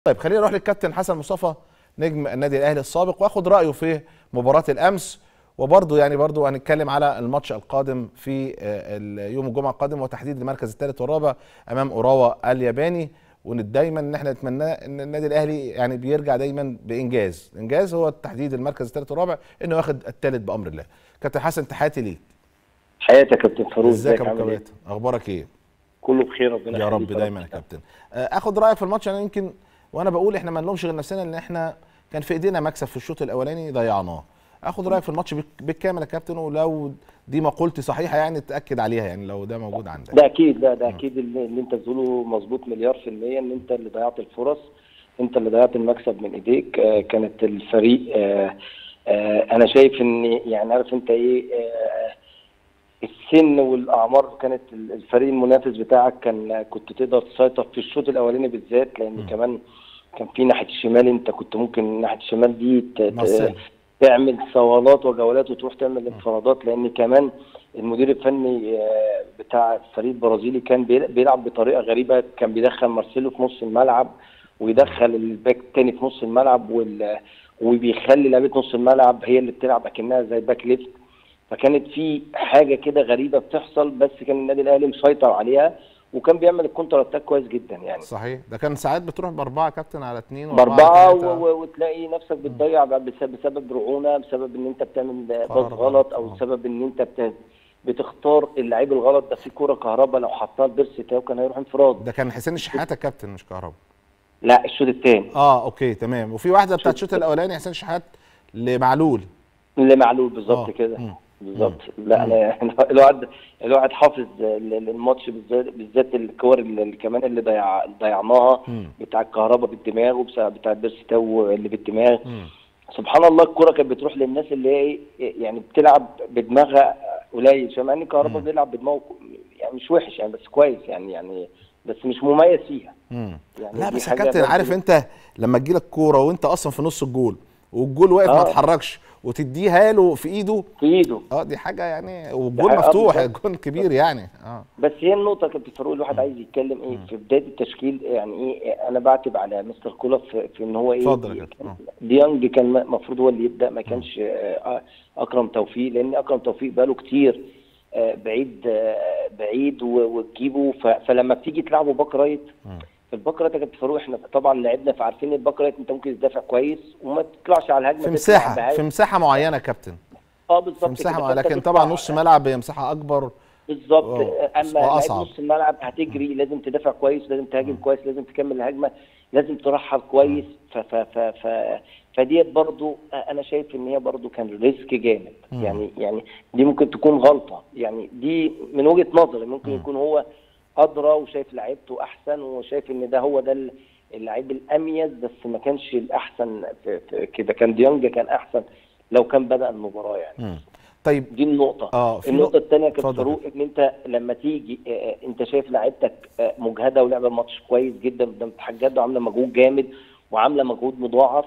طيب خلينا نروح للكابتن حسن مصطفى نجم النادي الاهلي السابق واخد رايه في مباراه الامس وبرضه يعني برضه هنتكلم على الماتش القادم في آه، يوم الجمعه القادم وتحديد المركز الثالث والرابع امام اوراوا الياباني ودايما ان احنا نتمناه ان النادي الاهلي يعني بيرجع دايما بانجاز، انجاز هو تحديد المركز الثالث والرابع انه ياخد الثالث بامر الله. كابتن حسن تحياتي ليك. حياتك يا كابتن فاروق ازيك يا ابو عامل إيه؟ كباتن؟ اخبارك ايه؟ كله بخير ربنا يا رب يخليك دايما يا كابتن آه، اخد رايك في الماتش انا يمكن وانا بقول احنا ما نلومش غير نفسنا ان احنا كان في ايدينا مكسب في الشوط الاولاني ضيعناه اخد رايك في الماتش بالك- بالكامل يا كابتن ولو دي مقولتي صحيحه يعني تاكد عليها يعني لو ده موجود عندك ده اكيد ده ده اكيد اللي, اللي انت بتقوله مظبوط مليار في المية ان انت اللي ضيعت الفرص انت اللي ضيعت المكسب من ايديك آه كانت الفريق آه آه انا شايف ان يعني عارف انت ايه آه السن والاعمار كانت ال- الفريق المنافس بتاعك كان كنت تقدر تسيطر في الشوط الاولاني بالذات لان م. كمان كان في ناحيه الشمال انت كنت ممكن ناحيه الشمال دي ت- ت- مارسيل. تعمل صوالات وجولات وتروح تعمل انفرادات لان كمان المدير الفني آه، بتاع الفريق البرازيلي كان بيل- بيلعب بطريقه غريبه كان بيدخل مارسيلو في نص الملعب ويدخل الباك التاني في نص الملعب وال وبيخلي لعيبه نص الملعب هي اللي بتلعب اكنها زي باك ليفت فكانت في حاجه كده غريبه بتحصل بس كان النادي الاهلي مسيطر عليها وكان بيعمل الكونتر اتاك كويس جدا يعني صحيح ده كان ساعات بتروح باربعه يا كابتن على اثنين وأربعة باربعه على و- تلاتة. و- وتلاقي نفسك بتضيع بقى بس- بسبب رعونه بسبب ان انت بتعمل باص قرار غلط غلط. او آه. بسبب ان انت بت- بتختار اللعيب الغلط ده في كوره كهرباء لو حطها لبيرسي تاو كان هيروح انفراد ده كان حسين الشحات يا كابتن مش كهربا لا الشوط الثاني اه اوكي تمام وفي واحده بتاعت الشوط الاولاني حسين الشحات لمعلول اللي معلول بالظبط آه. كده مم. بالظبط لا انا الواحد الواحد حافظ ل- للماتش بالذات بالذات الكور اللي اللي كمان اللي ضيع ضيعناها مم. بتاع الكهرباء بالدماغ وبتاع بيرسي تاو اللي بالدماغ مم. سبحان الله الكرة كانت بتروح للناس اللي هي إيه، يعني بتلعب بدماغها قليل شويه مع ان كهربا مم. بيلعب بدماغه يعني مش وحش يعني بس كويس يعني يعني بس مش مميز فيها مم. يعني لا دي بس يا حاجة كابتن برضه- عارف انت لما تجيلك كوره وانت اصلا في نص الجول والجول واقف ما آه. اتحركش وتديها له في ايده في ايده اه دي حاجه يعني والجول حاجة- آه مفتوح بالظبط. الجول كبير يعني اه بس هي النقطة كانت فاروق الواحد عايز يتكلم ايه في بداية التشكيل يعني ايه انا بعتب على مستر كولر في, في ان هو ايه اتفضل يا كابتن. آه. ديانج كان المفروض هو اللي يبدا ما كانش آه، اكرم توفيق لان اكرم توفيق بقاله كتير آه، بعيد آه، بعيد و- وتجيبه ف- فلما بتيجي تلعبه باك رايت مم. في الباك رايت يا كابتن فاروق احنا طبعا لعبنا فعارفين الباك رايت انت ممكن تدافع كويس وما تطلعش على الهجمه في تطلع مساحه بهاي- في مساحه معينه يا كابتن اه بالظبط في مساحه كده. معينة. فأنت لكن تطلع- طبعا نص ملعب هي مساحه اكبر بالظبط واو. اما لعيب وأصعب. نص الملعب هتجري لازم تدافع كويس لازم تهاجم كويس لازم تكمل الهجمه لازم ترحل كويس ف ف ف ف فديت برضو انا شايف ان هي برضو كان ريسك جامد مم. يعني يعني دي ممكن تكون غلطه يعني دي من وجهه نظري ممكن مم. يكون هو ادرى وشايف لعيبته احسن وشايف ان ده هو ده ال- اللعيب الاميز بس ما كانش الاحسن في في كده كان ديانج كان احسن لو كان بدا المباراه يعني مم. طيب دي النقطة اه في النقطة نقطة الثانية كابتن اتفضل. فاروق ان انت لما تيجي آه، آه، انت شايف لعيبتك آه، مجهدة ولعبة ماتش كويس جدا قدام اتحاد جدة وعاملة مجهود جامد وعاملة مجهود مضاعف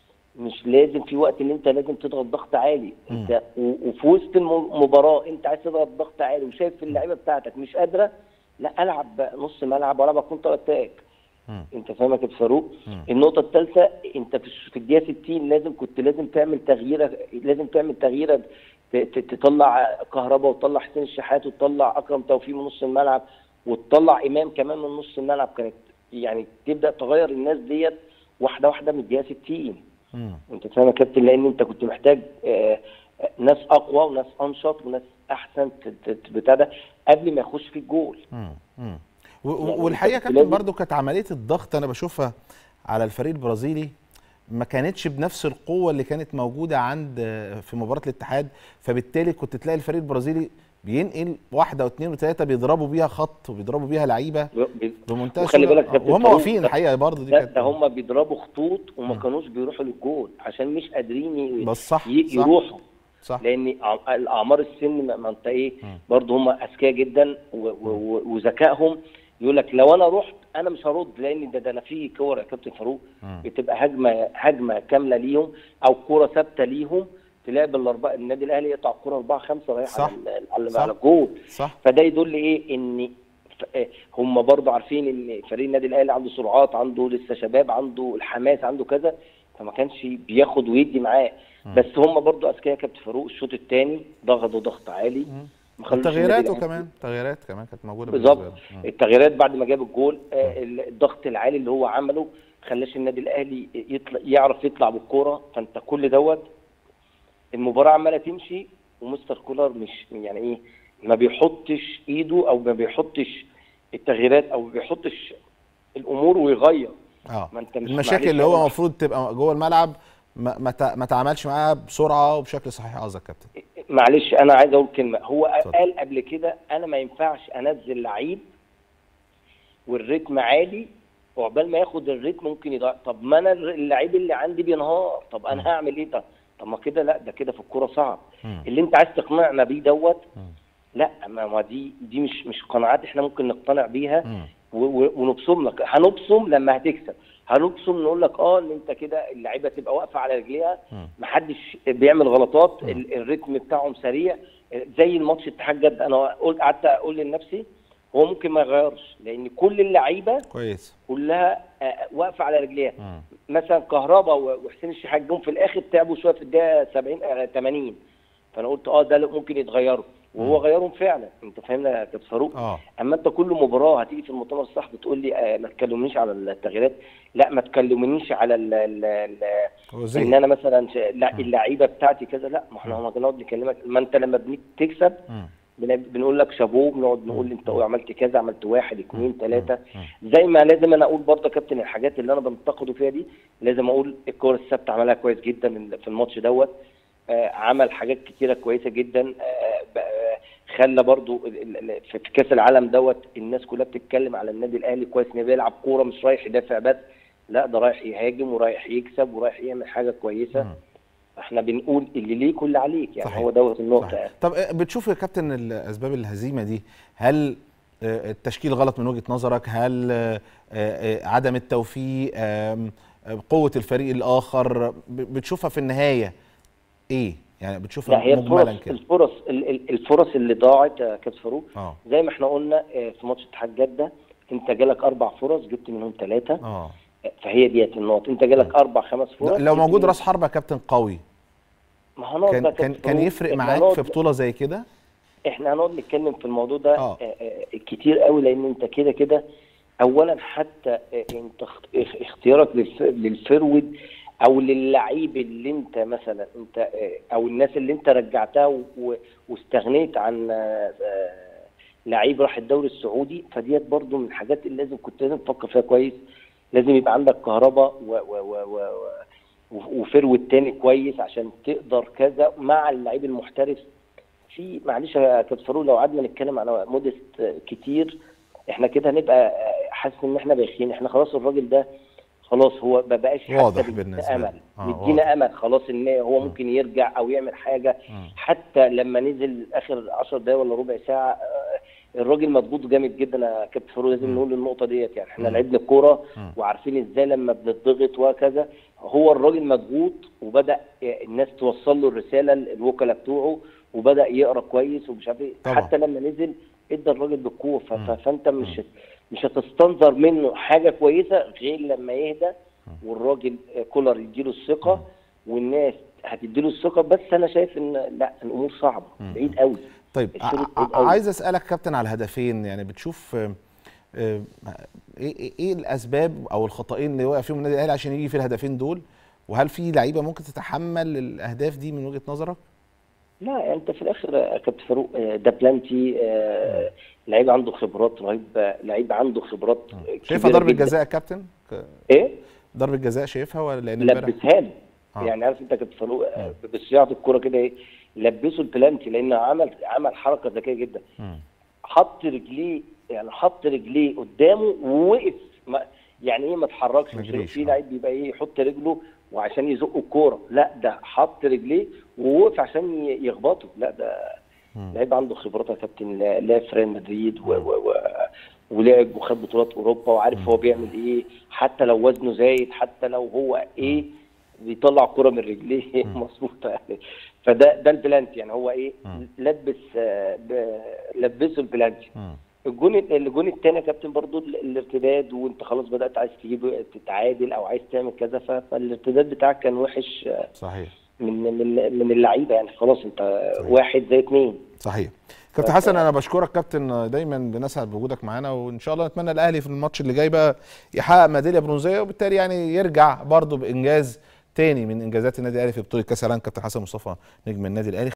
مش لازم في وقت ان انت لازم تضغط ضغط عالي مم. انت و- وفي وسط المباراة انت عايز تضغط ضغط عالي وشايف اللعيبة بتاعتك مش قادرة لا العب نص ملعب والعب كونتر اتاك مم. انت فاهم يا كابتن فاروق مم. النقطه الثالثه انت في الش- في الدقيقه 60 لازم كنت لازم تعمل تغييره لازم تعمل تغييره ت- ت- تطلع كهرباء وتطلع حسين الشحات وتطلع اكرم توفيق من نص الملعب وتطلع امام كمان من نص الملعب كانت يعني تبدا تغير الناس ديت واحده واحده من الدقيقه 60 مم. انت فاهم يا كابتن لان انت كنت محتاج آه، آه، ناس اقوى وناس انشط وناس احسن ت- ت- بتاع ده قبل ما يخش في الجول مم. مم. و- و- يعني والحقيقه يا أنت كابتن لازم- برضو كانت عمليه الضغط انا بشوفها على الفريق البرازيلي ما كانتش بنفس القوه اللي كانت موجوده عند في مباراه الاتحاد فبالتالي كنت تلاقي الفريق البرازيلي بينقل واحده واثنين وثلاثه بيضربوا بيها خط وبيضربوا بيها لعيبه ب- بمنتهى وخلي السهولة. بالك يا كابتن وهم فاروق، واقفين ده- الحقيقه برضه دي ده, كانت ده هم بيضربوا خطوط وما مم. كانوش بيروحوا للجول عشان مش قادرين ي- بس صح ي- صح يروحوا صح لان أع- الاعمار السن ما ما انت ايه مم. برضه هم اذكياء جدا و- و- و- وذكائهم يقول لك لو انا رحت انا مش هرد لان ده, ده انا في كور يا كابتن فاروق مم. بتبقى هجمه هجمه كامله ليهم او كوره ثابته ليهم تلاقي الاربعه النادي الاهلي يقطع الكوره 4 5 رايح صح. على ال- على صح. على الجول صح فده يدل ايه ان ف- آه، هم برضه عارفين ان فريق النادي الاهلي عنده سرعات عنده لسه شباب عنده الحماس عنده كذا فما كانش بياخد ويدي معاه بس هم برضه اذكياء يا كابتن فاروق الشوط الثاني ضغطوا ضغط عالي ما خلوش النادي تغييراته الأهلي كمان تغييرات كمان كانت موجوده بالظبط بالنسبة له. مم. التغييرات بعد ما جاب الجول آه، الضغط العالي اللي هو عمله خلاش النادي الاهلي يطلع يعرف يطلع بالكوره فانت كل دوت المباراه عماله تمشي ومستر كولر مش يعني ايه ما بيحطش ايده او ما بيحطش التغييرات او ما بيحطش الامور ويغير اه ما أنت مش المشاكل معلش اللي هو أنا- المفروض تبقى جوه الملعب ما ما تع- ما تعاملش معاها بسرعه وبشكل صحيح قصدك يا كابتن معلش انا عايز اقول كلمه هو اتفضل. قال قبل كده انا ما ينفعش انزل لعيب والريتم عالي وعقبال ما ياخد الريتم ممكن يضيع طب ما انا اللعيب اللي عندي بينهار طب انا هعمل ايه ده طب ما كده لا ده كده في الكوره صعب مم. اللي انت عايز تقنعنا بيه دوت مم. لا ما ما دي دي مش مش قناعات احنا ممكن نقتنع بيها مم. و- و- ونبصم لك هنبصم لما هتكسب هنبصم نقول لك اه ان انت كده اللعيبه تبقى واقفه على رجليها مم. محدش بيعمل غلطات ال- الريتم بتاعهم سريع زي الماتش اتحاد جد انا قلت قعدت اقول لنفسي هو ممكن ما يغيرش لان كل اللعيبه كويس كلها آه، واقفه على رجليها مم. مثلا كهربا و- وحسين الشحات جم في الاخر تعبوا شويه في الدقيقه 70 آه، 80 فانا قلت اه ده ممكن يتغيروا وهو غيرهم فعلا انت فاهمنا يا كابتن فاروق اه اما انت كل مباراه هتيجي في المؤتمر الصحفي تقول لي آه ما تكلمنيش على التغييرات لا ما تكلمنيش على ال ال ال هو ان زي انا مثلا ش- لا اللعيبه بتاعتي كذا لا ما احنا هنقعد نكلمك ما انت لما بتكسب مم. بن- بنقول لك شابوه بنقعد نقول انت عملت كذا عملت واحد اثنين ثلاثه مم. زي ما لازم انا اقول برضه يا كابتن الحاجات اللي انا بنتقده فيها دي لازم اقول الكوره الثابته عملها كويس جدا في الماتش دوت آه، عمل حاجات كتيره كويسه جدا آه، ب- آه، خلى برضو ال- ال- ال- في في كاس العالم دوت الناس كلها بتتكلم على النادي الاهلي كويس انه بيلعب كوره مش رايح يدافع بس لا ده رايح يهاجم ورايح يكسب ورايح يعمل حاجه كويسه مم. احنا بنقول اللي ليك واللي عليك يعني صحيح. هو دوت النقطه صحيح. يعني. طب آه، بتشوف يا كابتن ال- اسباب الهزيمه دي هل آه، التشكيل غلط من وجهه نظرك هل آه، آه، عدم التوفيق آم، آه، قوه الفريق الاخر ب- بتشوفها في النهايه ايه يعني بتشوفها لا هي مجملا الفرص كده الفرص ال- ال- الفرص اللي ضاعت يا كابتن فاروق اه زي ما احنا قلنا آه، في ماتش اتحاد جده انت جالك اربع فرص جبت منهم ثلاثه اه فهي ديت النقط انت جالك اربع خمس فرص لو جبت موجود منهم- راس حربه كابتن قوي ما هنقعد كان بقى كان كابتن كان فاروق، يفرق احنا معاك هنقعد- في بطوله زي كده احنا هنقعد نتكلم في الموضوع ده آه. آه. آه كتير قوي لان انت كده كده اولا حتى آه انت اخت- اخ- اختيارك للف- للفرود او للعيب اللي انت مثلا انت آه او الناس اللي انت رجعتها و- و- واستغنيت عن آه آه لعيب راح الدوري السعودي فديت برضو من الحاجات اللي لازم كنت لازم تفكر فيها كويس لازم يبقى عندك كهرباء و و و و و وفرود تاني كويس عشان تقدر كذا مع اللعيب المحترف في معلش يا كابتن فاروق لو قعدنا نتكلم على مودست كتير احنا كده هنبقى حاسس ان احنا بايخين احنا خلاص الراجل ده خلاص هو ما بقاش حتى واضح بيدينا بالنسبة امل لي. آه، واضح. مدينا امل خلاص ان هو ممكن يرجع او يعمل حاجه مم. حتى لما نزل اخر 10 دقايق ولا ربع ساعه آه، الراجل مضغوط جامد جدا يا كابتن فاروق لازم نقول النقطه ديت يعني احنا مم. لعبنا الكوره مم. وعارفين ازاي لما بنضغط وهكذا هو الراجل مضغوط وبدا الناس توصل له الرساله الوكلاء بتوعه وبدا يقرا كويس ومش عارف ايه طبعا. حتى لما نزل ادى الراجل بالقوه ف- مم. ف- فانت مش مش هتستنظر منه حاجه كويسه غير لما يهدى والراجل آه، كولر يديله الثقه والناس هتديله الثقه بس انا شايف ان لا الامور صعبه مم. بعيد قوي طيب الشوط ع- بعيد قوي. عايز اسالك كابتن على الهدفين يعني بتشوف آه، آه، ايه إيه- ايه الاسباب او الخطأين اللي وقع فيهم النادي الاهلي عشان يجي في الهدفين دول وهل في لعيبه ممكن تتحمل الاهداف دي من وجهه نظرك؟ لا يعني انت في الاخر يا كابتن فاروق آه، ده بلانتي آه، لعيب عنده خبرات رهيب آه، لعيب عنده خبرات آه، شايفها كبيرة ضربه جدا. جزاء يا كابتن؟ ك- ايه ضربه جزاء شايفها ولا لان امبارح لبسها له آه. يعني عارف انت كابتن فاروق آه، بصياعه الكوره كده ايه لبسه البلانتي لانه عمل عمل حركه ذكيه جدا مم. حط رجليه يعني حط رجليه قدامه ووقف ما يعني ايه ما اتحركش ما مش جريش، في آه. لعيب بيبقى ايه يحط رجله وعشان يزق الكوره لا ده حط رجليه ووقف عشان ي- يخبطه لا ده مم. لعيب عنده خبرات يا كابتن لا- لعب في ريال مدريد و و و ولعب وخد بطولات اوروبا وعارف هو بيعمل ايه حتى لو وزنه زايد حتى لو هو ايه بيطلع كرة من رجليه مظبوطه يعني فده ده البلانتي يعني هو ايه مم. لبس آه، ب- لبسه البلانتي مم. الجون الجون الثاني يا كابتن برضو ال- الارتداد وانت خلاص بدات عايز تجيب تتعادل او عايز تعمل كذا ف- فالارتداد بتاعك كان وحش آه، صحيح من من من اللعيبه يعني خلاص انت صحيح. واحد زي اثنين صحيح كابتن حسن انا بشكرك كابتن دايما بنسعد بوجودك معانا وان شاء الله نتمنى الاهلي في الماتش اللي جاي بقى يحقق ميداليه برونزيه وبالتالي يعني يرجع برضه بانجاز تاني من انجازات النادي الاهلي في بطوله كاس العالم كابتن حسن مصطفى نجم النادي الاهلي